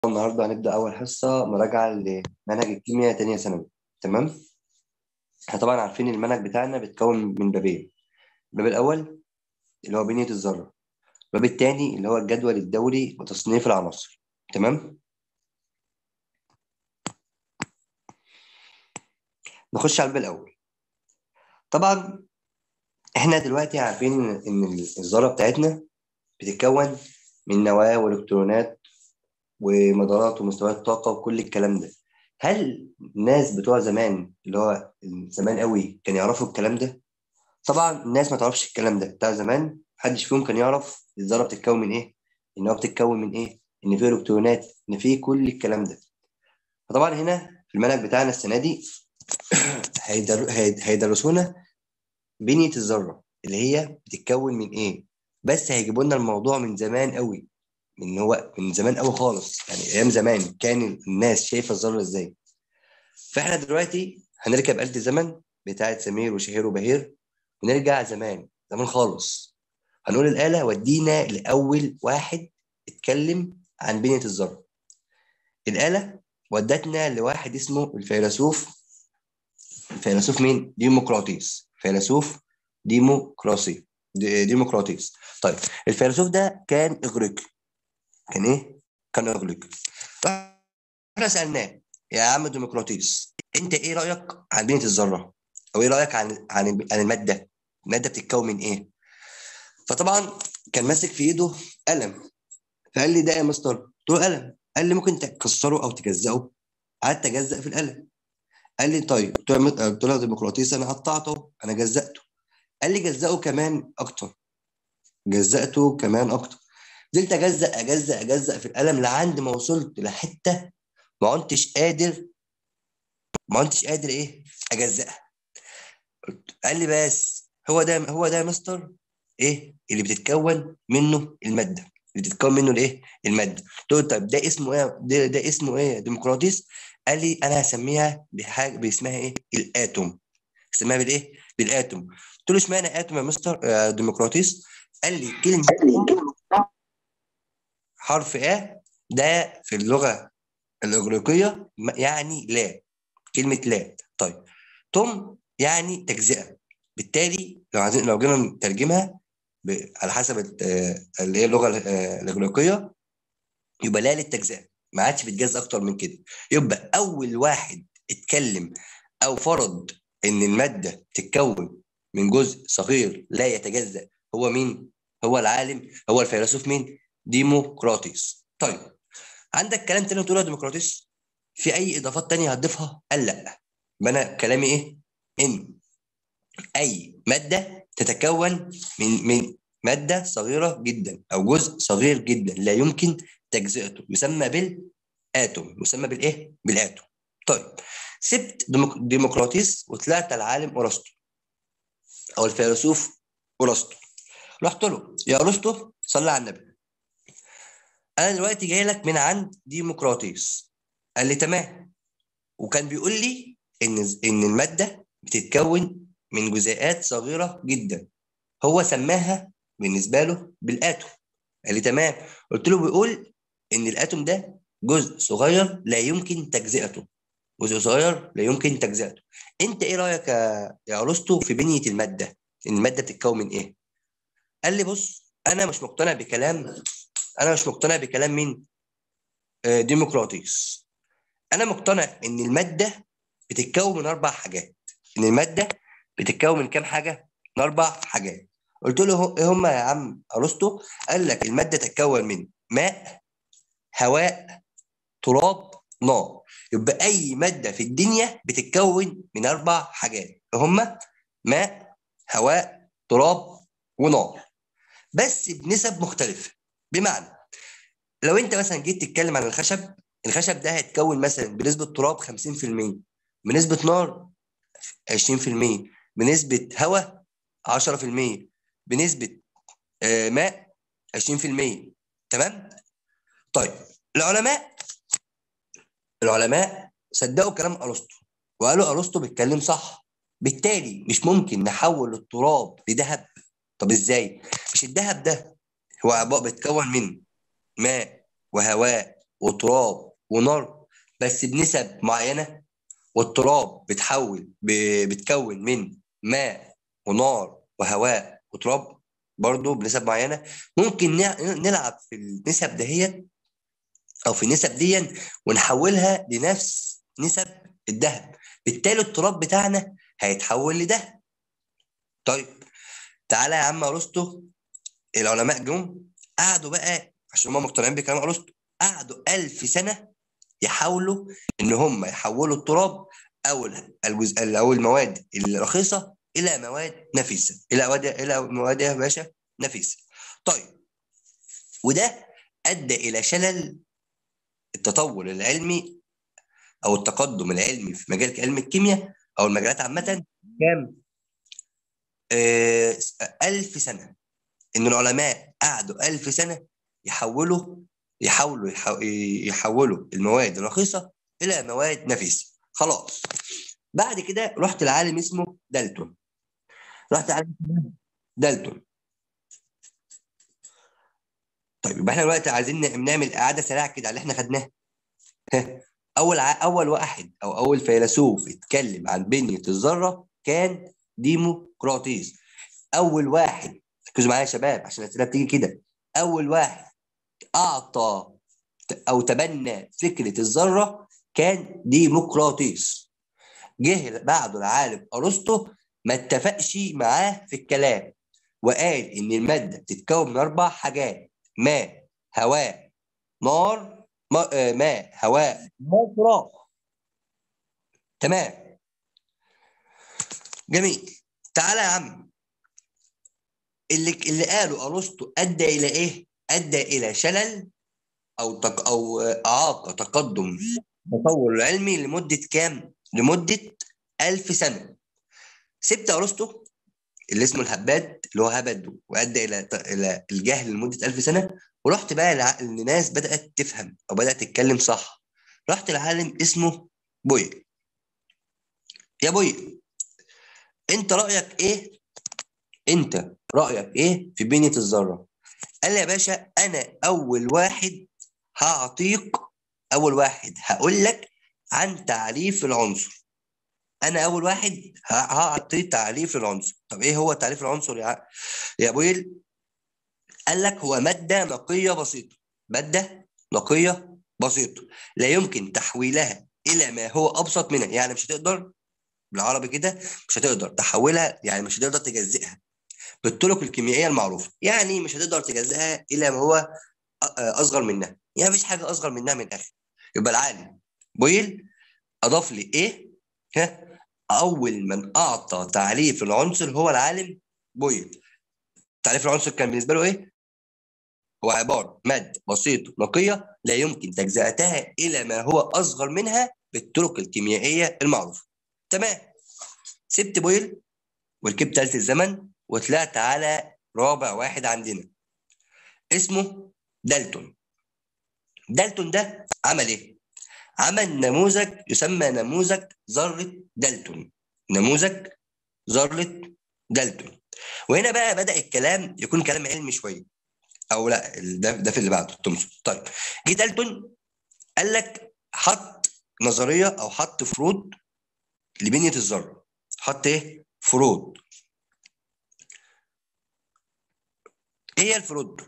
النهارده هنبدأ أول حصة مراجعة لمنهج الكيمياء تانية ثانوي تمام؟ احنا طبعا عارفين المنهج بتاعنا بيتكون من بابين الباب الأول اللي هو بنية الذرة الباب التاني اللي هو الجدول الدوري وتصنيف العناصر تمام؟ نخش على الباب الأول طبعا احنا دلوقتي عارفين إن الذرة بتاعتنا بتتكون من نواة وإلكترونات ومدارات ومستويات طاقة وكل الكلام ده هل الناس بتوع زمان اللي هو زمان قوي كانوا يعرفوا الكلام ده؟ طبعا الناس ما تعرفش الكلام ده بتاع زمان محدش فيهم كان يعرف الذرة بتتكون من ايه؟ ان هو بتتكون من ايه؟ ان في الكترونات ان في كل الكلام ده فطبعا هنا في المنهج بتاعنا السنة دي هيدر... هيدرسونا بنية الذرة اللي هي بتتكون من ايه؟ بس هيجيبوا لنا الموضوع من زمان قوي من هو من زمان قوي خالص يعني ايام زمان كان الناس شايفه الذره ازاي فاحنا دلوقتي هنركب آلة الزمن بتاعه سمير وشهير وبهير ونرجع زمان زمان خالص هنقول الآلة ودينا لأول واحد اتكلم عن بنية الذرة الآلة ودتنا لواحد اسمه الفيلسوف الفيلسوف مين؟ ديمقراطيس فيلسوف ديمقراطي ديمقراطيس طيب الفيلسوف ده كان إغريقي كان ايه؟ كان اغلق احنا سالناه يا عم ديمقراطيس انت ايه رايك عن بنيه الذره؟ او ايه رايك عن عن عن الماده؟ الماده بتتكون من ايه؟ فطبعا كان ماسك في ايده قلم فقال لي ده يا مستر؟ قلت له قلم قال لي ممكن تكسره او تجزئه قعدت اجزأ في القلم قال لي طيب قلت له ديمقراطيس انا قطعته انا جزأته قال لي جزأه كمان اكتر جزأته كمان اكتر فضلت اجزأ اجزأ اجزأ في القلم لعند ما وصلت لحته ما كنتش قادر ما كنتش قادر ايه اجزأها قال لي بس هو ده هو ده يا مستر ايه اللي بتتكون منه الماده اللي بتتكون منه الايه الماده قلت له طيب ده اسمه ايه ده, ده اسمه ايه ديمقراطيس قال لي انا هسميها بحاجه باسمها ايه الاتوم هسميها بالايه بالاتوم قلت له اشمعنى اتوم يا مستر آه ديمقراطيس قال لي كلمه حرف آ ده في اللغة الإغريقية يعني لا كلمة لا طيب توم يعني تجزئة بالتالي لو عايزين لو جينا نترجمها على حسب اللي هي اللغة الإغريقية يبقى لا للتجزئة ما عادش بتجزأ أكتر من كده يبقى أول واحد اتكلم أو فرض إن المادة تتكون من جزء صغير لا يتجزأ هو مين؟ هو العالم هو الفيلسوف مين؟ ديمقراطيس طيب عندك كلام تاني تقوله ديمقراطيس في اي اضافات تانية هتضيفها قال لا يبقى انا كلامي ايه ان اي ماده تتكون من من ماده صغيره جدا او جزء صغير جدا لا يمكن تجزئته يسمى بالاتوم يسمى بالايه بالاتوم طيب سبت ديمقراطيس وطلعت العالم ارسطو او الفيلسوف ارسطو رحت له يا ارسطو صلي على النبي انا دلوقتي جاي لك من عند ديمقراطيس قال لي تمام وكان بيقول لي ان ان الماده بتتكون من جزيئات صغيره جدا هو سماها بالنسبه له بالاتوم قال لي تمام قلت له بيقول ان الاتوم ده جزء صغير لا يمكن تجزئته جزء صغير لا يمكن تجزئته انت ايه رايك يا يا ارسطو في بنيه الماده ان الماده بتتكون من ايه قال لي بص انا مش مقتنع بكلام انا مش مقتنع بكلام مين آه ديمقراطيس انا مقتنع ان الماده بتتكون من اربع حاجات ان الماده بتتكون من كام حاجه من اربع حاجات قلت له ايه هم يا عم ارسطو قال لك الماده تتكون من ماء هواء تراب نار يبقى اي ماده في الدنيا بتتكون من اربع حاجات هم ماء هواء تراب ونار بس بنسب مختلفه بمعنى لو انت مثلا جيت تتكلم عن الخشب الخشب ده هيتكون مثلا بنسبه تراب 50% بنسبه نار 20% بنسبه هواء 10% بنسبه آه ماء 20% تمام طيب العلماء العلماء صدقوا كلام ارسطو وقالوا ارسطو بيتكلم صح بالتالي مش ممكن نحول التراب لذهب طب ازاي مش الذهب ده هو عباء بيتكون من ماء وهواء وتراب ونار بس بنسب معينه والتراب بتحول ب- بتكون من ماء ونار وهواء وتراب برضه بنسب معينه ممكن نع- نلعب في النسب دهيت او في النسب دي ونحولها لنفس نسب الذهب بالتالي التراب بتاعنا هيتحول لذهب طيب تعالى يا عم ارسطو العلماء جم قعدوا بقى عشان هم مقتنعين بكلام ارسطو قعدوا ألف سنه يحاولوا ان هم يحولوا التراب او الجزء او المواد الرخيصه الى مواد نفيسه الى مواد الى مواد يا باشا نفيسه طيب وده ادى الى شلل التطور العلمي او التقدم العلمي في مجال علم الكيمياء او المجالات عامه كام؟ آه ألف سنه ان العلماء قعدوا ألف سنه يحولوا يحاولوا يحو- يحولوا المواد الرخيصه الى مواد نفيسه خلاص بعد كده رحت لعالم اسمه دالتون رحت لعالم اسمه دالتون طيب يبقى احنا دلوقتي عايزين ن- نعمل اعاده سريعه كده على اللي احنا خدناه ها. اول ع... اول واحد او اول فيلسوف اتكلم عن بنيه الذره كان ديموقراطيس اول واحد ركزوا معايا يا شباب عشان الاسئله بتيجي كده اول واحد اعطى ت- او تبنى فكره الذره كان ديمقراطيس جه بعده العالم ارسطو ما اتفقش معاه في الكلام وقال ان الماده بتتكون من اربع حاجات ماء هواء نار ما- آه، ماء هواء نار تراب تمام جميل تعالى يا عم اللي اللي قاله ارسطو ادى الى ايه؟ ادى الى شلل او تق او اعاقه تقدم التطور العلمي لمده كام؟ لمده ألف سنه سبت ارسطو اللي اسمه الهباد اللي هو هبد وادى الى الى الجهل لمده ألف سنه ورحت بقى لع- لناس بدات تفهم او بدات تتكلم صح رحت لعالم اسمه بويل يا بويل انت رايك ايه انت رايك ايه في بنيه الذره قال لي يا باشا انا اول واحد هعطيك اول واحد هقول لك عن تعريف العنصر انا اول واحد ه- هعطي تعريف العنصر طب ايه هو تعريف العنصر يا يا ابويل قال لك هو ماده نقيه بسيطه ماده نقيه بسيطه لا يمكن تحويلها الى ما هو ابسط منها يعني مش هتقدر بالعربي كده مش هتقدر تحولها يعني مش هتقدر تجزئها بالطرق الكيميائيه المعروفه يعني مش هتقدر تجزئها الى ما هو أ- اصغر منها يعني مفيش حاجه اصغر منها من الاخر يبقى العالم بويل اضاف لي ايه ها اول من اعطى تعريف العنصر هو العالم بويل تعريف العنصر كان بالنسبه له ايه هو عباره ماده بسيطه نقيه لا يمكن تجزئتها الى ما هو اصغر منها بالطرق الكيميائيه المعروفه تمام سبت بويل وركبت آلة الزمن وطلعت على رابع واحد عندنا اسمه دالتون دالتون ده عمل ايه؟ عمل نموذج يسمى نموذج ذرة دالتون نموذج ذرة دالتون وهنا بقى بدأ الكلام يكون كلام علمي شوية أو لا ده ده في اللي بعده تمسك طيب جه دالتون قال لك حط نظرية أو حط فروض لبنية الذرة حط إيه؟ فروض ايه هي الفروض؟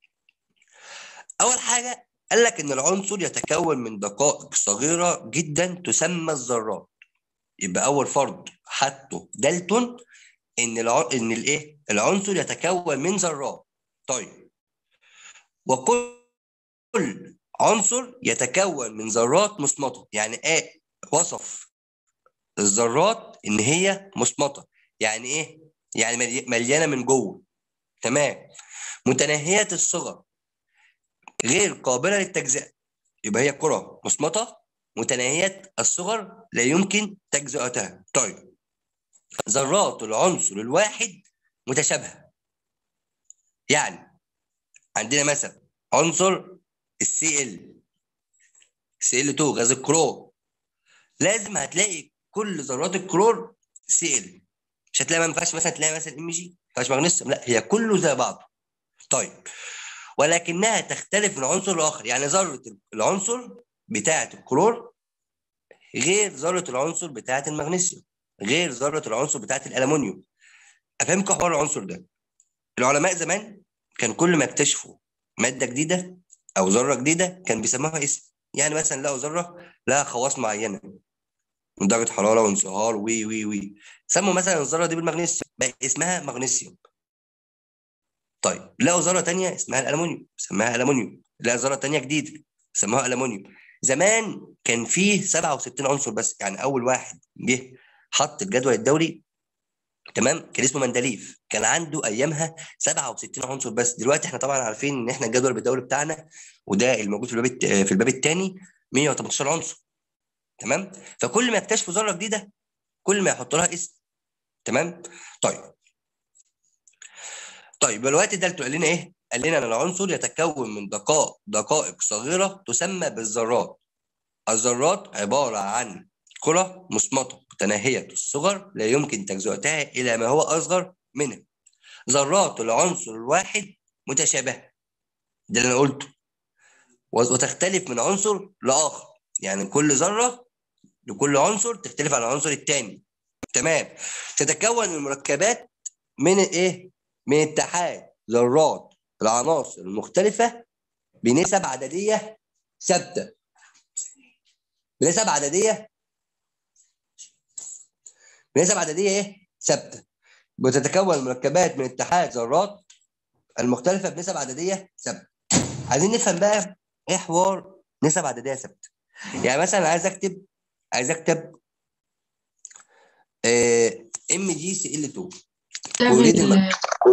اول حاجه قال لك ان العنصر يتكون من دقائق صغيره جدا تسمى الذرات يبقى اول فرض حطه دالتون ان الع... ان الايه العنصر يتكون من ذرات طيب وكل عنصر يتكون من ذرات مصمته يعني ايه وصف الذرات ان هي مصمته يعني ايه يعني ملي- مليانه من جوه تمام متناهيه الصغر غير قابله للتجزئه يبقى هي كره مصمته متناهيه الصغر لا يمكن تجزئتها طيب ذرات العنصر الواحد متشابهه يعني عندنا مثلا عنصر السي ال سي ال 2 غاز الكلور لازم هتلاقي كل ذرات الكلور سي ال مش هتلاقي ما ينفعش مثلا تلاقي مثلا ام جي ما ينفعش مغنيسيوم لا هي كله زي بعضه طيب ولكنها تختلف من عنصر لاخر يعني ذره العنصر بتاعه الكلور غير ذره العنصر بتاعه المغنيسيوم غير ذره العنصر بتاعه الالومنيوم افهمكم حوار العنصر ده العلماء زمان كان كل ما يكتشفوا ماده جديده او ذره جديده كان بيسموها اسم يعني مثلا لقوا ذره لها خواص معينه من درجه حراره وانصهار وي وي وي سموا مثلا الذره دي بالمغنيسيوم بقى اسمها مغنيسيوم طيب لقوا ذره ثانيه اسمها الالومنيوم سماها الالومنيوم لقوا ذره ثانيه جديده سموها الالومنيوم زمان كان فيه 67 عنصر بس يعني اول واحد جه حط الجدول الدوري تمام كان اسمه مندليف كان عنده ايامها 67 عنصر بس دلوقتي احنا طبعا عارفين ان احنا الجدول الدوري بتاعنا وده الموجود في الباب في الباب الثاني 118 عنصر تمام فكل ما يكتشفوا ذره جديده كل ما يحط لها اسم تمام طيب طيب الوقت ده قال لنا ايه قال لنا ان العنصر يتكون من دقائق دقائق صغيره تسمى بالذرات الذرات عباره عن كره مصمته متناهيه الصغر لا يمكن تجزئتها الى ما هو اصغر منها ذرات العنصر الواحد متشابهه ده اللي انا قلته وتختلف من عنصر لاخر يعني كل ذره لكل عنصر تختلف عن العنصر الثاني تمام تتكون المركبات من ايه من اتحاد ذرات العناصر المختلفه بنسب عدديه ثابته بنسب عدديه بنسب عدديه ايه ثابته بتتكون المركبات من اتحاد ذرات المختلفه بنسب عدديه ثابته عايزين نفهم بقى ايه حوار نسب عدديه ثابته يعني مثلا عايز اكتب عايز اكتب ام جي سي ال 2 كلوريد الم...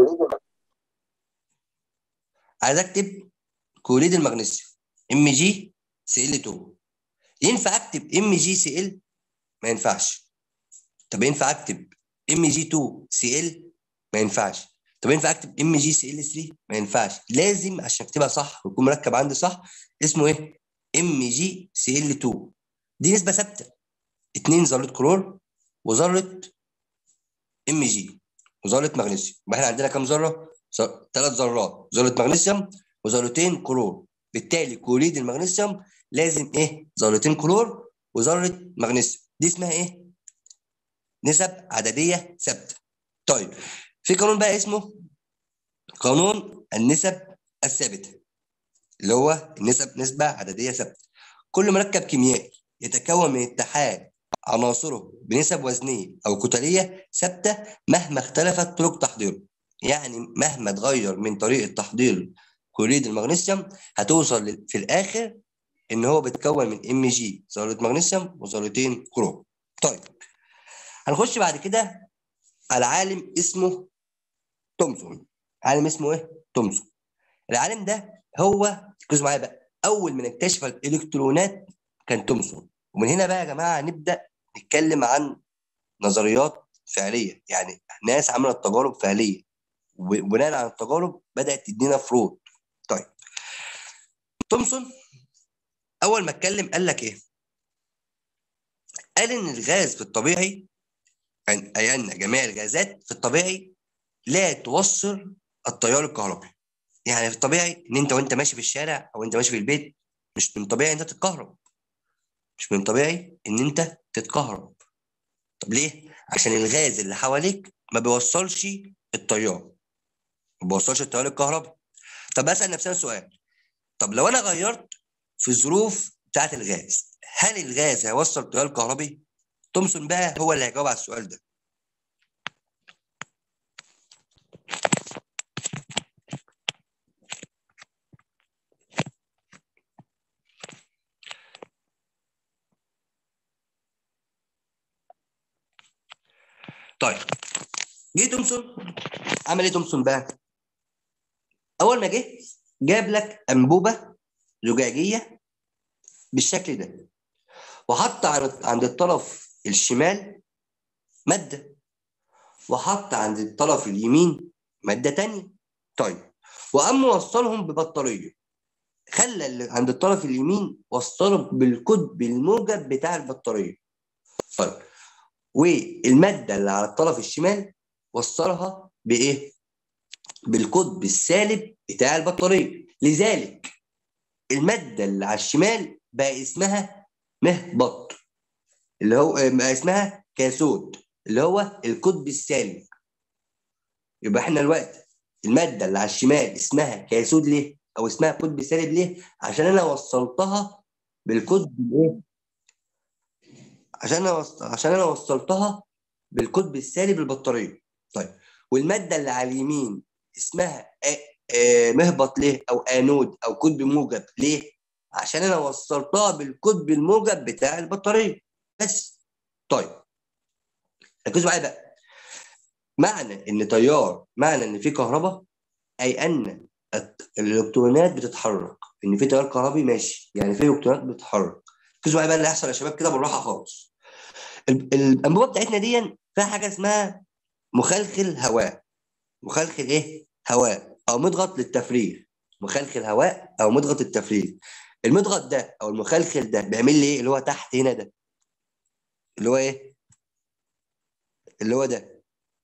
عايز اكتب كلوريد المغنيسيوم ام جي سي ال 2 ينفع اكتب ام جي سي ال ما ينفعش طب ينفع اكتب ام جي 2 سي ال ما ينفعش طب ينفع اكتب ام جي سي ال 3 ما ينفعش لازم عشان اكتبها صح ويكون مركب عندي صح اسمه ايه ام جي سي ال 2 دي نسبه ثابته اثنين ذره كلور وذره ام جي وذره مغنيسيوم يبقى احنا عندنا كام ذره؟ ثلاث ذرات ذره مغنيسيوم وذرتين كلور بالتالي كلوريد المغنيسيوم لازم ايه؟ ذرتين كلور وذره مغنيسيوم دي اسمها ايه؟ نسب عدديه ثابته طيب في قانون بقى اسمه قانون النسب الثابته اللي هو النسب نسبه عدديه ثابته كل مركب كيميائي يتكون من اتحاد عناصره بنسب وزنيه او كتليه ثابته مهما اختلفت طرق تحضيره يعني مهما اتغير من طريقه تحضير كلوريد المغنيسيوم هتوصل في الاخر ان هو بيتكون من ام جي ذره مغنيسيوم وذرتين كروم طيب هنخش بعد كده على عالم اسمه تومسون عالم اسمه ايه تومسون العالم ده هو ركزوا معايا بقى اول من اكتشف الالكترونات كان تومسون ومن هنا بقى يا جماعه نبدا نتكلم عن نظريات فعليه يعني ناس عملت تجارب فعليه وبناء على التجارب بدات تدينا فروض طيب تومسون اول ما اتكلم قال لك ايه قال ان الغاز في الطبيعي اي ان جميع الغازات في الطبيعي لا توصل التيار الكهربي يعني في الطبيعي ان انت وانت ماشي في الشارع او انت ماشي في البيت مش من طبيعي انت تتكهرب مش من طبيعي ان انت تتكهرب طب ليه عشان الغاز اللي حواليك ما بيوصلش التيار ما بيوصلش التيار الكهربي طب اسال نفسنا سؤال طب لو انا غيرت في الظروف بتاعت الغاز هل الغاز هيوصل تيار كهربي تومسون بقى هو اللي هيجاوب على السؤال ده طيب جه تومسون عمل ايه تومسون بقى؟ اول ما جه جاب لك انبوبه زجاجيه بالشكل ده وحط عند الطرف الشمال ماده وحط عند الطرف اليمين ماده تانية طيب وقام موصلهم ببطاريه خلى اللي عند الطرف اليمين وصله بالقطب الموجب بتاع البطاريه طيب والماده اللي على الطرف الشمال وصلها بايه؟ بالقطب السالب بتاع البطاريه لذلك الماده اللي على الشمال بقى اسمها مهبط اللي هو بقى اسمها كاثود اللي هو القطب السالب يبقى احنا دلوقتي الماده اللي على الشمال اسمها كاثود ليه او اسمها قطب سالب ليه عشان انا وصلتها بالقطب الايه عشان انا وص... عشان انا وصلتها بالقطب السالب البطاريه طيب والماده اللي على اليمين اسمها آ... آ... مهبط ليه او انود او قطب موجب ليه عشان انا وصلتها بالقطب الموجب بتاع البطاريه بس طيب ركزوا معايا بقى معنى ان تيار معنى ان في كهرباء اي ان الالكترونات بتتحرك ان في تيار كهربي ماشي يعني في الكترونات بتتحرك ركزوا معايا بقى اللي هيحصل يا شباب كده بالراحه خالص الانبوبه بتاعتنا دي فيها حاجه اسمها مخلخل هواء مخلخل ايه هواء او مضغط للتفريغ مخلخل هواء او مضغط التفريغ المضغط ده او المخلخل ده بيعمل لي ايه اللي هو تحت هنا ده اللي هو ايه اللي هو ده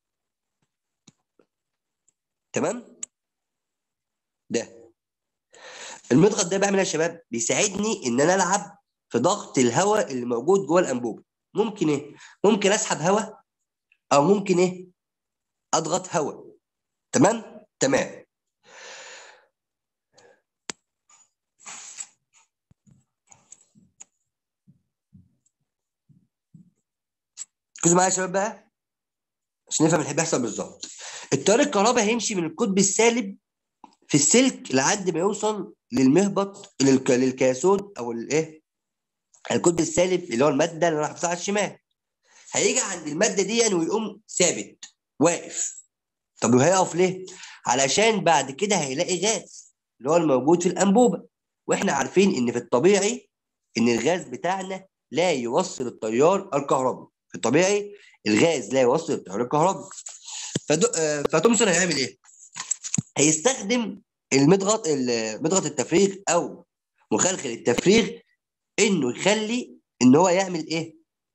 تمام ده المضغط ده بيعمل ايه يا شباب بيساعدني ان انا العب في ضغط الهواء اللي موجود جوه الانبوبه ممكن ايه ممكن اسحب هواء او ممكن ايه اضغط هواء تمام تمام ركزوا معايا يا شباب بقى عشان نفهم اللي بيحصل بالظبط التيار الكهربائي هيمشي من القطب السالب في السلك لحد ما يوصل للمهبط للك... للكاثود او الايه القطب السالب اللي هو الماده اللي راح على الشمال هيجي عند الماده دي ويقوم ثابت واقف طب وهيقف ليه؟ علشان بعد كده هيلاقي غاز اللي هو الموجود في الانبوبه واحنا عارفين ان في الطبيعي ان الغاز بتاعنا لا يوصل التيار الكهربي في الطبيعي الغاز لا يوصل التيار الكهربي فدو... فتومسون هيعمل ايه؟ هيستخدم المضغط مضغط التفريغ او مخلخل التفريغ انه يخلي ان هو يعمل ايه؟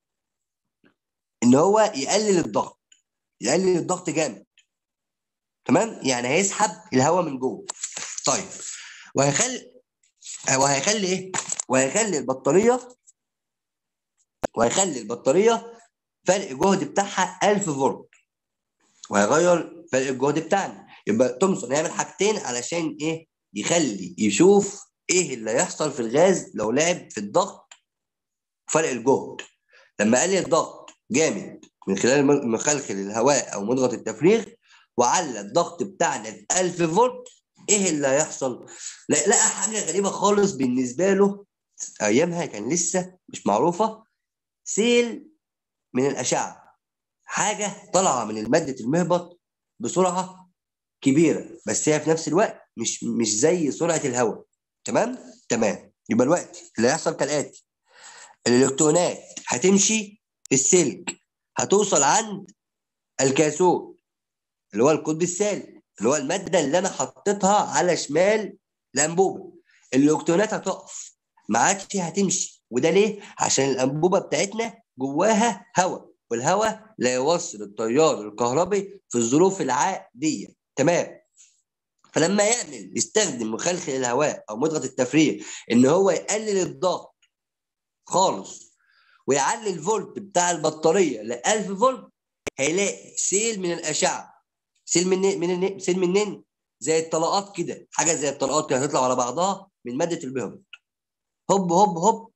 ان هو يقلل الضغط يقلل الضغط جامد تمام؟ يعني هيسحب الهواء من جوه طيب وهيخلي وهيخلي ايه؟ وهيخلي البطاريه وهيخلي البطاريه فرق الجهد بتاعها 1000 فولت وهيغير فرق الجهد بتاعنا يبقى تومسون هيعمل حاجتين علشان ايه يخلي يشوف ايه اللي هيحصل في الغاز لو لعب في الضغط فرق الجهد لما قلل الضغط جامد من خلال مخلخل الهواء او مضغط التفريغ وعلى الضغط بتاعنا ل 1000 فولت ايه اللي هيحصل؟ لا لقى حاجه غريبه خالص بالنسبه له ايامها كان لسه مش معروفه سيل من الاشعه حاجه طالعه من ماده المهبط بسرعه كبيره بس هي في نفس الوقت مش مش زي سرعه الهواء تمام تمام يبقى الوقت اللي هيحصل كالاتي الالكترونات هتمشي في السلك هتوصل عند الكاثود اللي هو القطب السالب اللي هو الماده اللي انا حطيتها على شمال الانبوبه الالكترونات هتقف ما عادش هتمشي وده ليه؟ عشان الانبوبه بتاعتنا جواها هواء والهواء لا يوصل التيار الكهربي في الظروف العاديه تمام فلما يعمل يستخدم مخلخل الهواء او مضغط التفريغ ان هو يقلل الضغط خالص ويعلي الفولت بتاع البطاريه ل 1000 فولت هيلاقي سيل من الاشعه سيل من من سيل منين زي الطلقات كده حاجه زي الطلقات كده هتطلع على بعضها من ماده المهبط هوب هوب هوب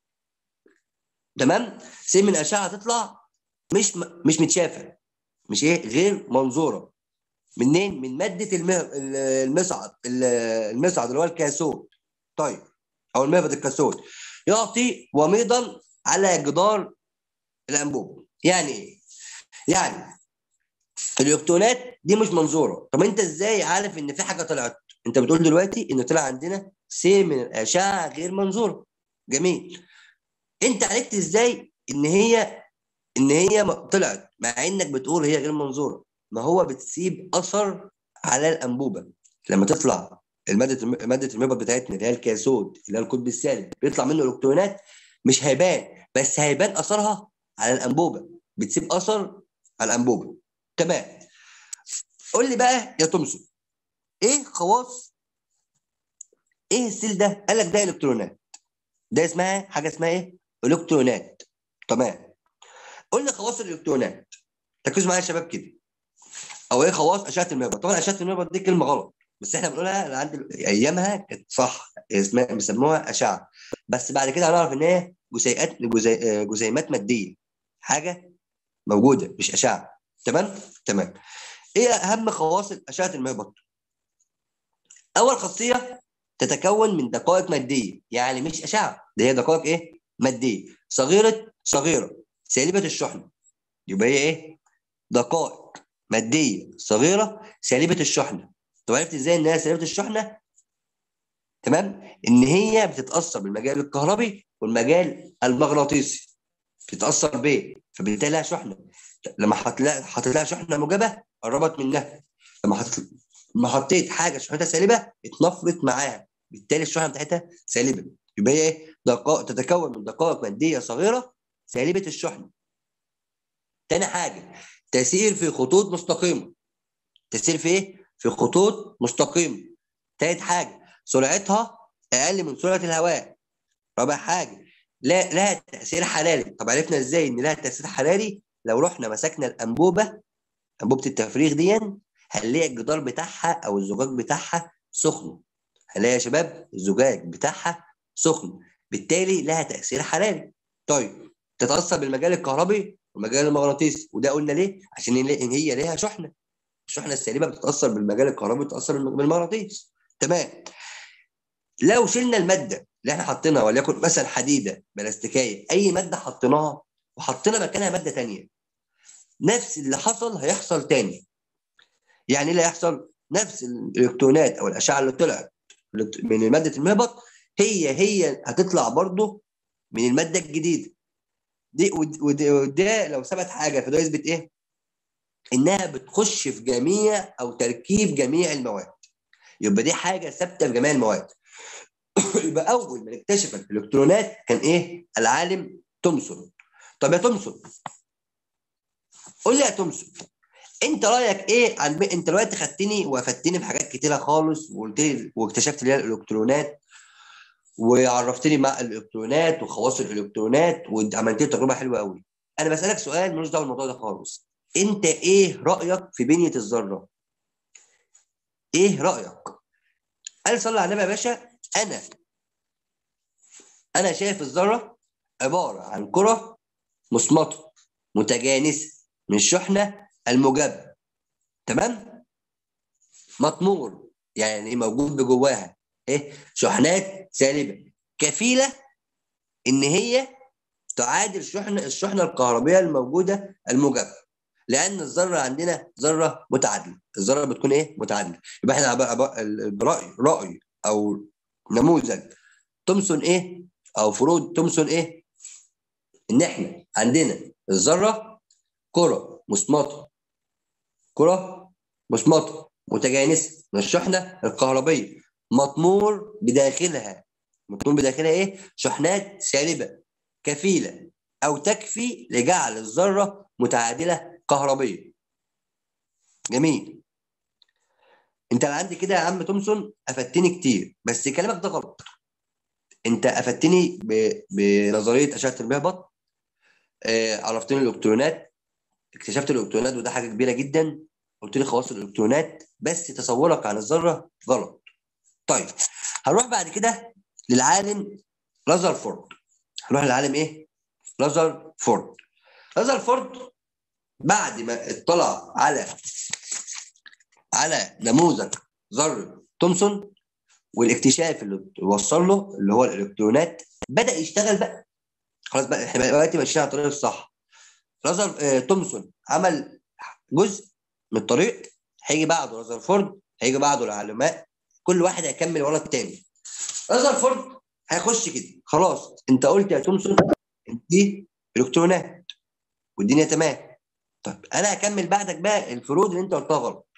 تمام سيل من الاشعه هتطلع مش م... مش متشافه مش ايه غير منظوره منين من ماده المه... المصعد المصعد اللي هو الكاثود طيب او المهبط الكاثود يعطي وميضا على جدار الانبوبه يعني ايه يعني الالكترونات دي مش منظوره طب انت ازاي عارف ان في حاجه طلعت انت بتقول دلوقتي ان طلع عندنا سي من الاشعه غير منظوره جميل انت عرفت ازاي ان هي ان هي طلعت مع انك بتقول هي غير منظوره ما هو بتسيب اثر على الانبوبه لما تطلع الماده ماده المهبط بتاعتنا اللي هي الكاثود اللي هي القطب السالب بيطلع منه الكترونات مش هيبان بس هيبان اثرها على الانبوبه بتسيب اثر على الانبوبه تمام قول لي بقى يا تومسون ايه خواص ايه السيل ده قال لك ده الكترونات ده اسمها حاجه اسمها ايه الكترونات تمام قلنا خواص الالكترونات ركزوا معايا يا شباب كده او ايه خواص اشعه المهبط طبعا اشعه المهبط دي كلمه غلط بس احنا بنقولها عند ايامها كانت صح اسمها بيسموها اشعه بس بعد كده هنعرف ان هي جزيئات جزي... جزيئات ماديه حاجه موجوده مش اشعه تمام تمام ايه اهم خواص اشعه المهبط اول خاصيه تتكون من دقائق ماديه يعني مش اشعه ده هي دقائق ايه ماديه صغيره صغيره سالبه الشحنه يبقى هي ايه دقائق ماديه صغيره سالبه الشحنه طب عرفت ازاي ان هي سالبه الشحنه تمام ان هي بتتاثر بالمجال الكهربي والمجال المغناطيسي بتتاثر بيه فبالتالي لها شحنه لما حطيت لها حطيت لها شحنه موجبه قربت منها لما حطيت لما حطيت حاجه شحنتها سالبه اتنفرت معاها بالتالي الشحنه بتاعتها سالبه يبقى هي ايه دقائق تتكون من دقائق ماديه صغيره سالبه الشحنه تاني حاجه تسير في خطوط مستقيمه تسير في ايه في خطوط مستقيمه تالت حاجه سرعتها اقل من سرعه الهواء رابع حاجه لا لها تاثير حراري طب عرفنا ازاي ان لها تاثير حراري لو رحنا مسكنا الانبوبه انبوبه التفريغ دي هنلاقي الجدار بتاعها او الزجاج بتاعها سخن هنلاقي يا شباب الزجاج بتاعها سخن بالتالي لها تاثير حراري طيب تتاثر بالمجال الكهربي والمجال المغناطيسي وده قلنا ليه عشان ان هي ليها شحنه الشحنه السالبه بتتاثر بالمجال الكهربي بتتاثر بالمغناطيس تمام لو شلنا الماده اللي احنا حاطينها وليكن مثلا حديده بلاستيكيه اي ماده حطيناها وحطينا مكانها ماده ثانيه نفس اللي حصل هيحصل تاني يعني ايه اللي هيحصل نفس الالكترونات او الاشعه اللي طلعت من ماده المهبط هي هي هتطلع برضه من الماده الجديده دي وده لو ثبت حاجه فده يثبت ايه؟ انها بتخش في جميع او تركيب جميع المواد يبقى دي حاجه ثابته في جميع المواد يبقى اول من اكتشف الالكترونات كان ايه؟ العالم تومسون طب يا تومسون قول لي يا تومسون انت رايك ايه عن انت دلوقتي خدتني وافدتني بحاجات كتيره خالص وقلت لي واكتشفت لي الالكترونات وعرفتني مع الالكترونات وخواص الالكترونات وعملت لي تجربه حلوه قوي انا بسالك سؤال ملوش دعوه بالموضوع ده خالص انت ايه رايك في بنيه الذره ايه رايك قال صلى على النبي يا باشا انا انا شايف الذره عباره عن كره مصمته متجانسه من الشحنه الموجبه تمام مطمور يعني موجود بجواها ايه شحنات سالبه كفيله ان هي تعادل شحنه الشحنه الكهربيه الموجوده الموجبه لان الذره عندنا ذره متعادله الذره بتكون ايه متعادله يبقى احنا براي راي او نموذج تومسون ايه او فروض تومسون ايه ان احنا عندنا الذره كره مصمطه كره مصمطه متجانسه من الشحنه الكهربيه مطمور بداخلها مطمور بداخلها ايه شحنات سالبه كفيله او تكفي لجعل الذره متعادله كهربيه جميل انت عندي كده يا عم تومسون افدتني كتير بس كلامك ده غلط انت افدتني بنظريه اشعه المهبط آه عرفتني الالكترونات اكتشفت الالكترونات وده حاجه كبيره جدا قلت لي خواص الالكترونات بس تصورك عن الذره غلط طيب هنروح بعد كده للعالم لازرفورد هنروح للعالم ايه لازرفورد لازرفورد بعد ما اطلع على على نموذج ذره تومسون والاكتشاف اللي وصل له اللي هو الالكترونات بدا يشتغل بقى خلاص بقى احنا دلوقتي ماشيين على الطريق الصح لازر آه تومسون عمل جزء من الطريق هيجي بعده رازرفورد هيجي بعده العلماء كل واحد هيكمل ورا الثاني رازرفورد هيخش كده خلاص انت قلت يا تومسون دي الكترونات والدنيا تمام طيب انا هكمل بعدك بقى الفروض اللي انت قلتها غلط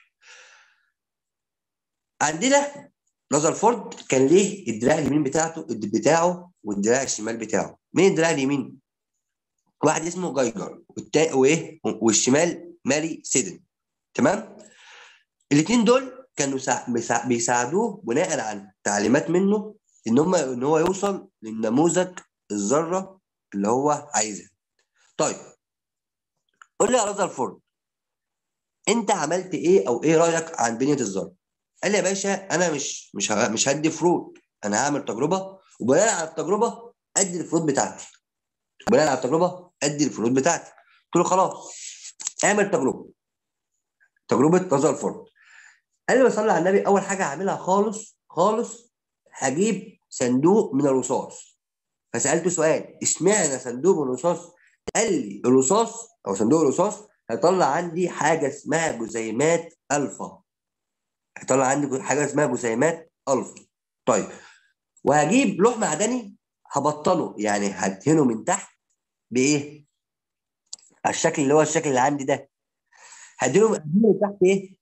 عندنا رازرفورد كان ليه الدراع اليمين بتاعته بتاعه والدراع الشمال بتاعه مين الدراع اليمين واحد اسمه جايجر والتا... وايه والشمال ماري سيدن تمام الاثنين دول كانوا بيساعدوه بناء على تعليمات منه ان هم ان هو يوصل للنموذج الذره اللي هو عايزها طيب قول لي يا رذرفورد انت عملت ايه او ايه رايك عن بنيه الذره قال لي يا باشا انا مش مش مش هدي فروض انا هعمل تجربه وبناء على التجربه ادي الفروض بتاعتي بناء على التجربه ادي الفروض بتاعتي قلت له خلاص اعمل تجربه تجربه رذرفورد قال لي بصلي على النبي اول حاجه هعملها خالص خالص هجيب صندوق من الرصاص فسالته سؤال اشمعنى صندوق من الرصاص قال لي الرصاص او صندوق الرصاص هيطلع عندي حاجه اسمها جزيئات الفا هيطلع عندي حاجه اسمها جزيئات الفا طيب وهجيب لوح معدني هبطنه يعني هدهنه من تحت بايه؟ الشكل اللي هو الشكل اللي عندي ده هدهنه من تحت ايه؟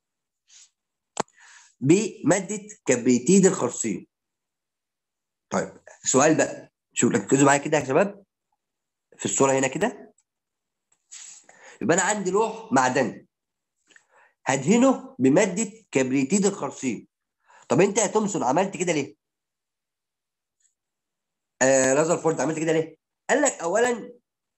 بماده كبريتيد الخرسين طيب سؤال بقى شوف ركزوا معايا كده يا شباب في الصوره هنا كده يبقى انا عندي لوح معدني هدهنه بماده كبريتيد الخرسين طب انت يا تومسون عملت كده ليه؟ آه رازرفورد عملت كده ليه؟ قال لك اولا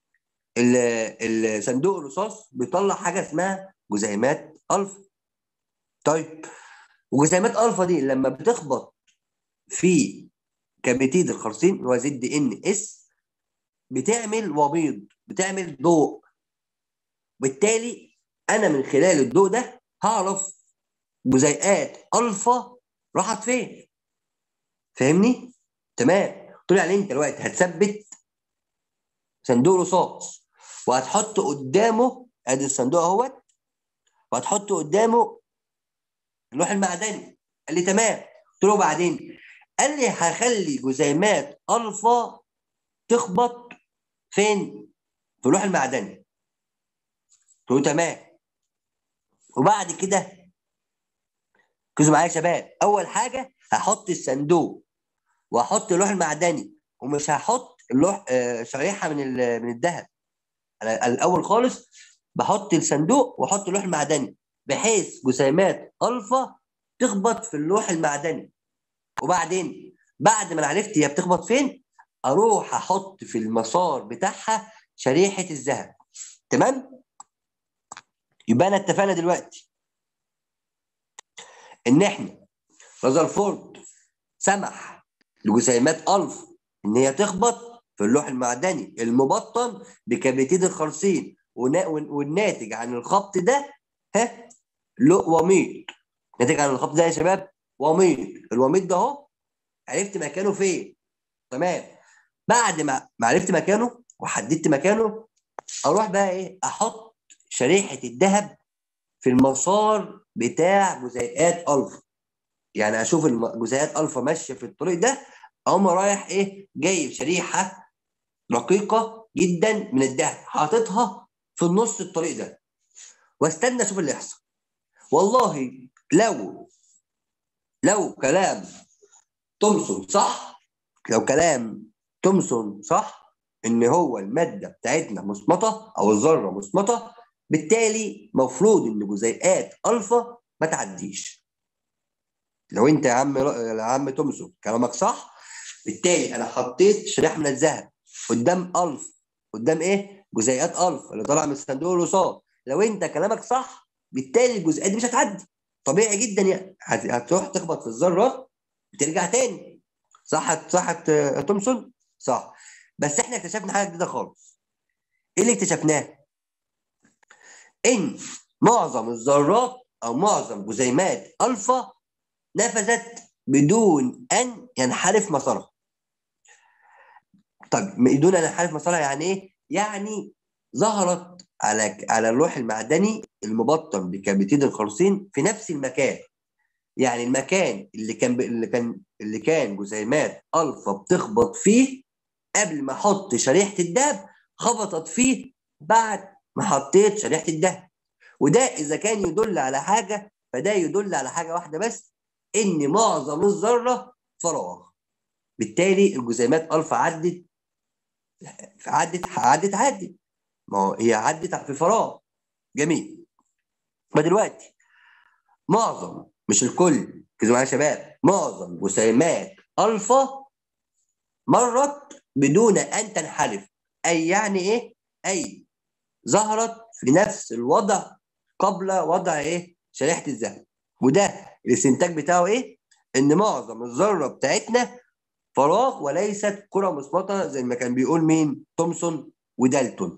الصندوق الرصاص بيطلع حاجه اسمها جزيئات الفا طيب وجسيمات الفا دي لما بتخبط في كبتيد الخرسين اللي هو زد ان اس بتعمل وبيض بتعمل ضوء بالتالي انا من خلال الضوء ده هعرف جزيئات الفا راحت فين فاهمني تمام قلت له يعني انت دلوقتي هتثبت صندوق رصاص وهتحط قدامه ادي الصندوق اهوت وهتحط قدامه اللوح المعدني قال لي تمام قلت له بعدين قال لي هخلي جزيئات الفا تخبط فين في اللوح المعدني قلت له تمام وبعد كده ركزوا معايا يا شباب اول حاجه هحط الصندوق واحط اللوح المعدني ومش هحط اللوح آه شريحه من من الذهب انا الاول خالص بحط الصندوق واحط اللوح المعدني بحيث جسيمات الفا تخبط في اللوح المعدني وبعدين بعد ما انا عرفت هي بتخبط فين اروح احط في المسار بتاعها شريحه الذهب تمام يبقى انا اتفقنا دلوقتي ان احنا رذرفورد سمح لجسيمات الفا ان هي تخبط في اللوح المعدني المبطن بكبريتيد الخرسين والناتج عن الخبط ده ها له وميض ناتج عن الخط ده يا شباب وميض الوميض ده اهو عرفت مكانه فين تمام بعد ما ما عرفت مكانه وحددت مكانه اروح بقى ايه احط شريحه الذهب في المسار بتاع جزيئات الفا يعني اشوف جزيئات الفا ماشيه في الطريق ده اقوم رايح ايه جايب شريحه رقيقه جدا من الذهب حاططها في النص الطريق ده واستنى اشوف اللي يحصل والله لو لو كلام تومسون صح لو كلام تومسون صح ان هو الماده بتاعتنا مصمطه او الذره مصمطه بالتالي مفروض ان جزيئات الفا ما تعديش لو انت يا عم يا عم تومسون كلامك صح بالتالي انا حطيت شريحه من الذهب قدام الفا قدام ايه جزيئات الفا اللي طالعه من الصندوق الرصاص لو انت كلامك صح بالتالي الجزئيات دي مش هتعدي طبيعي جدا يعني هتروح تخبط في الذرات وترجع تاني صح صح تومسون صح بس احنا اكتشفنا حاجه جديده خالص ايه اللي اكتشفناه ان معظم الذرات او معظم جزيئات الفا نفذت بدون ان ينحرف مسارها طب بدون ان ينحرف مسارها يعني ايه يعني ظهرت على على اللوح المعدني المبطن بكبريتيد الخرسين في نفس المكان يعني المكان اللي كان اللي كان اللي كان جسيمات الفا بتخبط فيه قبل ما احط شريحه الدهب خبطت فيه بعد ما حطيت شريحه الدهب وده اذا كان يدل على حاجه فده يدل على حاجه واحده بس ان معظم الذره فراغ بالتالي الجسيمات الفا عدت عدت عدت عدت ما هو هي عدت في فراغ جميل فدلوقتي معظم مش الكل ركزوا معايا يا شباب معظم جسيمات الفا مرت بدون ان تنحرف اي يعني ايه اي ظهرت في نفس الوضع قبل وضع ايه شريحه الذهب وده الاستنتاج بتاعه ايه ان معظم الذره بتاعتنا فراغ وليست كره مثبته زي ما كان بيقول مين تومسون ودالتون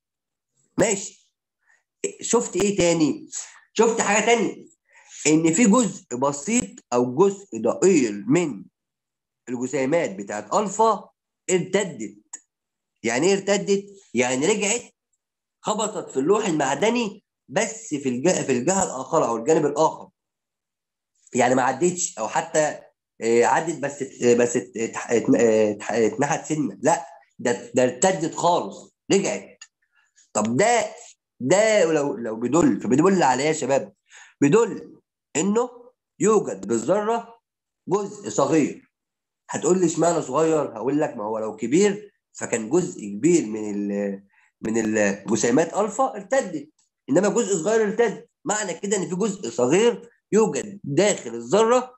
ماشي شفت ايه تاني شفت حاجه تانية ان في جزء بسيط او جزء ضئيل من الجسيمات بتاعت الفا ارتدت يعني ايه ارتدت يعني رجعت خبطت في اللوح المعدني بس في الجهه في الجهه الاخرى او الجانب الاخر يعني ما عدتش او حتى آه، عدت بس بس اتنحت سنه لا ده ده ارتدت خالص رجعت طب ده ده لو لو بيدل فبيدل على ايه يا شباب؟ بيدل انه يوجد بالذره جزء صغير هتقول لي اشمعنى صغير؟ هقول لك ما هو لو كبير فكان جزء كبير من ال من الجسيمات الفا ارتدت انما جزء صغير ارتد معنى كده ان في جزء صغير يوجد داخل الذره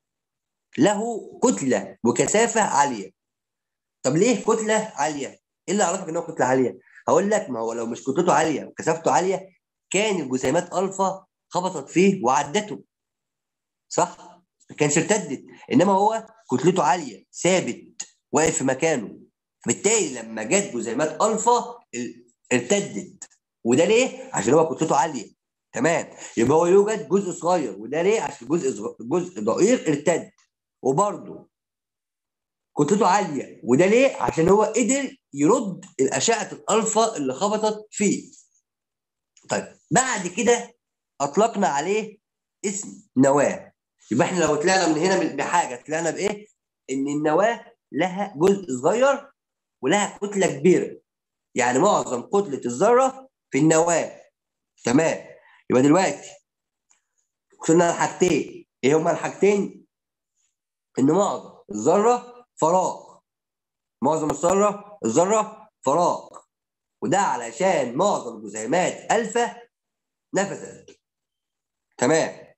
له كتله وكثافه عاليه طب ليه كتله عاليه؟ ايه اللي عرفك ان هو كتله عاليه؟ هقول لك ما هو لو مش كتلته عاليه وكثافته عاليه كان الجسيمات الفا خبطت فيه وعدته صح؟ ما كانش ارتدت انما هو كتلته عاليه ثابت واقف في مكانه بالتالي لما جت جسيمات الفا ارتدت وده ليه؟ عشان هو كتلته عاليه تمام يبقى هو يوجد جزء صغير وده ليه؟ عشان جزء جزء ضئيل ارتد وبرده كتلته عاليه وده ليه؟ عشان هو قدر يرد الاشعه الالفا اللي خبطت فيه. طيب بعد كده اطلقنا عليه اسم نواه. يبقى احنا لو طلعنا من هنا بحاجه طلعنا بايه؟ ان النواه لها جزء صغير ولها كتله كبيره. يعني معظم كتله الذره في النواه. تمام يبقى دلوقتي وصلنا لحاجتين ايه هما الحاجتين؟ ان معظم الذره فراغ معظم الذره الذره فراغ وده علشان معظم جسيمات الفا نفست تمام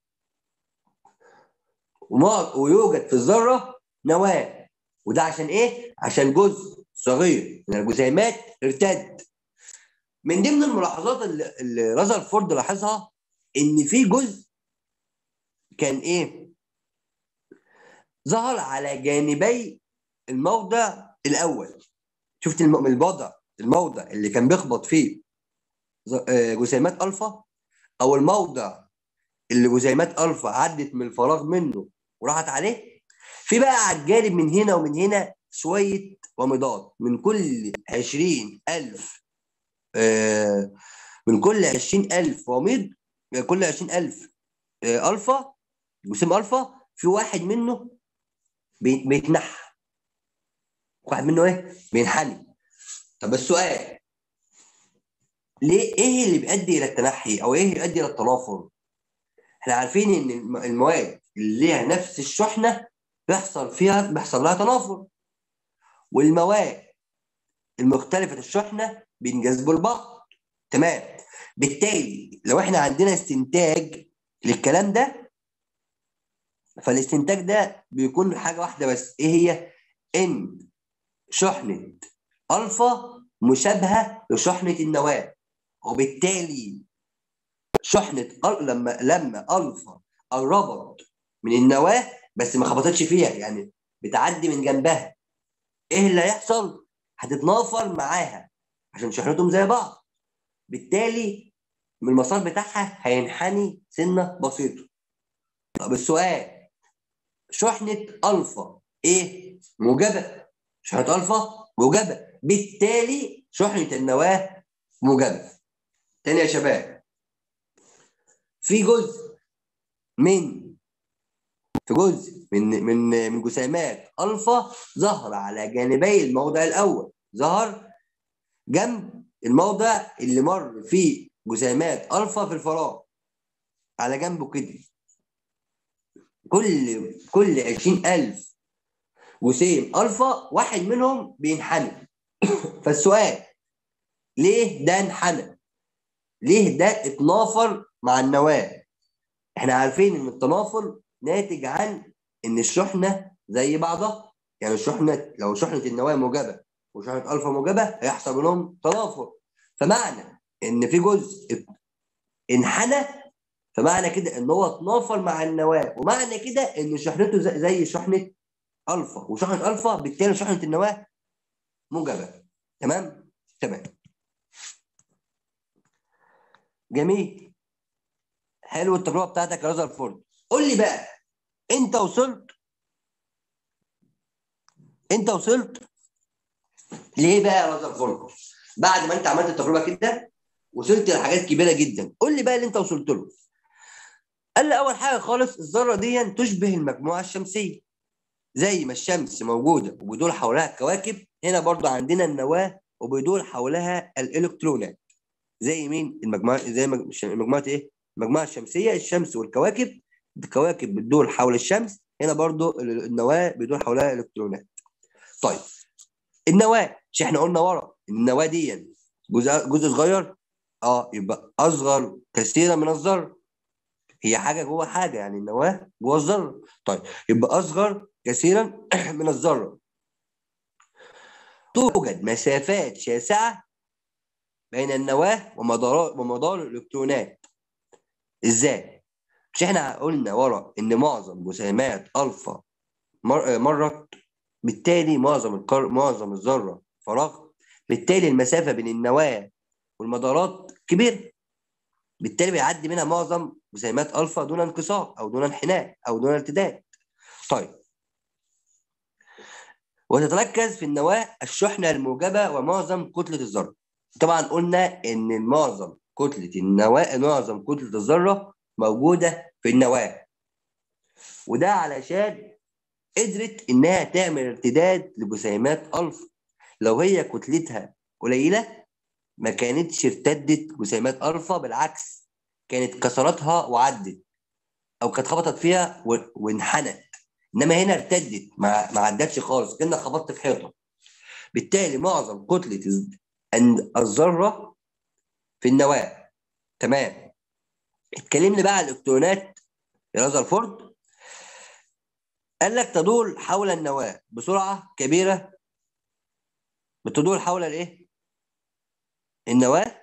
ويوجد في الذره نواه وده عشان ايه؟ عشان جزء صغير من الجسيمات ارتد من ضمن الملاحظات اللي, اللي رذرفورد لاحظها ان في جزء كان ايه؟ ظهر على جانبي الموضع الاول شفت الموضع الموضع اللي كان بيخبط فيه آه، جسيمات الفا او الموضع اللي جسيمات الفا عدت من الفراغ منه وراحت عليه في بقى على الجانب من هنا ومن هنا شويه ومضات من كل 20000 آه، من كل 20000 وميض كل 20000 آه، الفا جسيم الفا في واحد منه بيتنحى واحد منه ايه بينحني طب السؤال ليه ايه اللي بيؤدي الى التنحي او ايه اللي بيؤدي الى التنافر احنا عارفين ان المواد اللي ليها نفس الشحنه بيحصل فيها بيحصل لها تنافر والمواد المختلفه الشحنه بينجذبوا لبعض تمام بالتالي لو احنا عندنا استنتاج للكلام ده فالاستنتاج ده بيكون حاجه واحده بس ايه هي ان شحنه الفا مشابهه لشحنه النواه وبالتالي شحنه لما لما الفا قربت من النواه بس ما خبطتش فيها يعني بتعدي من جنبها ايه اللي هيحصل؟ هتتنافر معاها عشان شحنتهم زي بعض بالتالي من المسار بتاعها هينحني سنه بسيطه طب السؤال شحنه الفا ايه موجبه شحنه الفا موجبه بالتالي شحنه النواه موجبه تاني يا شباب في جزء من في جزء من من من جسيمات الفا ظهر على جانبي الموضع الاول ظهر جنب الموضع اللي مر فيه جسيمات الفا في الفراغ على جنبه كده كل كل 20000 جسيم الفا واحد منهم بينحني فالسؤال ليه ده انحنى؟ ليه ده اتنافر مع النواه؟ احنا عارفين ان التنافر ناتج عن ان الشحنه زي بعضها يعني الشحنه لو شحنه النواه موجبه وشحنه الفا موجبه هيحصل بينهم تنافر فمعنى ان في جزء انحنى فمعنى كده ان هو اتنافر مع النواه ومعنى كده ان شحنته زي شحنه الفا وشحنه الفا بالتالي شحنه النواه موجبه تمام تمام جميل حلو التجربه بتاعتك يا رذرفورد قول لي بقى انت وصلت انت وصلت ليه بقى يا رذرفورد بعد ما انت عملت التجربه كده وصلت لحاجات كبيره جدا قول لي بقى اللي انت وصلت له قال لي اول حاجه خالص الذره دي تشبه المجموعه الشمسيه زي ما الشمس موجوده وبيدور حولها الكواكب هنا برضو عندنا النواه وبيدور حولها الالكترونات زي مين المجموعه زي مجموعه ايه المجموعه الشمسيه الشمس والكواكب الكواكب بتدور حول الشمس هنا برضو النواه بيدور حولها الالكترونات طيب النواه مش احنا قلنا ورا ان النواه دي جزء جزء صغير اه يبقى اصغر كثيرا من الذره هي حاجه جوه حاجه يعني النواه جوه الذره طيب يبقى اصغر كثيرا من الذره توجد مسافات شاسعه بين النواه ومدار ومدار الالكترونات ازاي مش احنا قلنا ورا ان معظم جسيمات الفا مر... مرت بالتالي معظم الكر... معظم الذره فراغ بالتالي المسافه بين النواه والمدارات كبيره بالتالي بيعدي منها معظم جسيمات الفا دون انكسار او دون انحناء او دون ارتداد طيب وتتركز في النواه الشحنه الموجبه ومعظم كتله الذره طبعا قلنا ان معظم كتله النواه معظم كتله الذره موجوده في النواه وده علشان قدرت انها تعمل ارتداد لجسيمات الفا لو هي كتلتها قليله ما كانتش ارتدت جسيمات الفا بالعكس كانت كسرتها وعدت او كانت خبطت فيها وانحنت انما هنا ارتدت ما, ما عدتش خالص كانك خبطت في حيطه بالتالي معظم كتله الذره في النواه تمام اتكلمنا بقى على الالكترونات يا رذرفورد قال لك تدور حول النواه بسرعه كبيره بتدور حول الايه النواه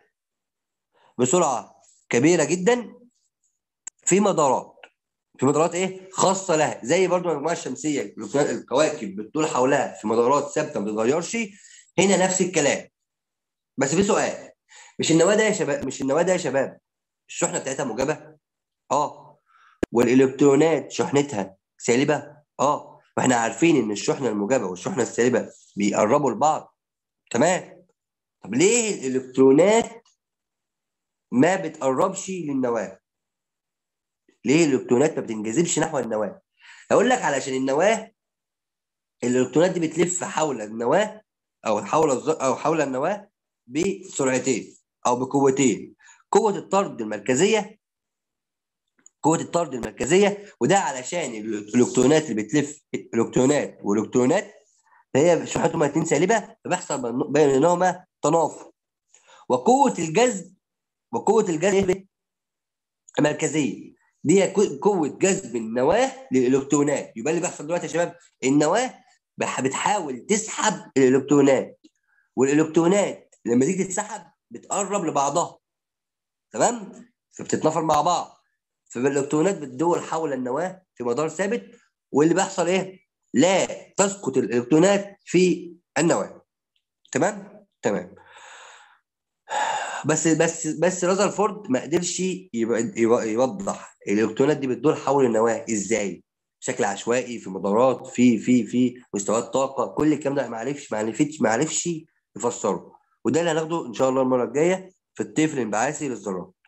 بسرعه كبيره جدا في مدارات في مدارات ايه خاصه لها زي برضو المجموعه الشمسيه الكواكب بتدور حولها في مدارات ثابته ما بتتغيرش هنا نفس الكلام بس في سؤال مش النواه ده يا شباب مش النواه ده يا شباب الشحنه بتاعتها موجبه اه والالكترونات شحنتها سالبه اه واحنا عارفين ان الشحنه الموجبه والشحنه السالبه بيقربوا لبعض تمام طب ليه الالكترونات ما بتقربش للنواه ليه الالكترونات ما بتنجذبش نحو النواه اقول لك علشان النواه الالكترونات دي بتلف حول النواه او حول او حول النواه بسرعتين او بقوتين قوه الطرد المركزيه قوه الطرد المركزيه وده علشان الالكترونات اللي بتلف الكترونات والالكترونات هي شحنتهم الاثنين سالبه فبيحصل بينهما تنافر وقوه الجذب وقوه الجذب المركزيه دي قوه جذب النواه للالكترونات يبقى اللي بيحصل دلوقتي يا شباب النواه بتحاول تسحب الالكترونات والالكترونات لما تيجي تتسحب بتقرب لبعضها تمام فبتتنافر مع بعض فالالكترونات بتدور حول النواه في مدار ثابت واللي بيحصل ايه؟ لا تسقط الالكترونات في النواه تمام؟ تمام بس بس بس رذرفورد ما قدرش يوضح الالكترونات دي بتدور حول النواه ازاي؟ بشكل عشوائي في مدارات في في في مستويات طاقه كل الكلام ده ما عرفش ما عرفش ما عرفش يفسره وده اللي هناخده ان شاء الله المره الجايه في الطفل الانبعاثي للذرات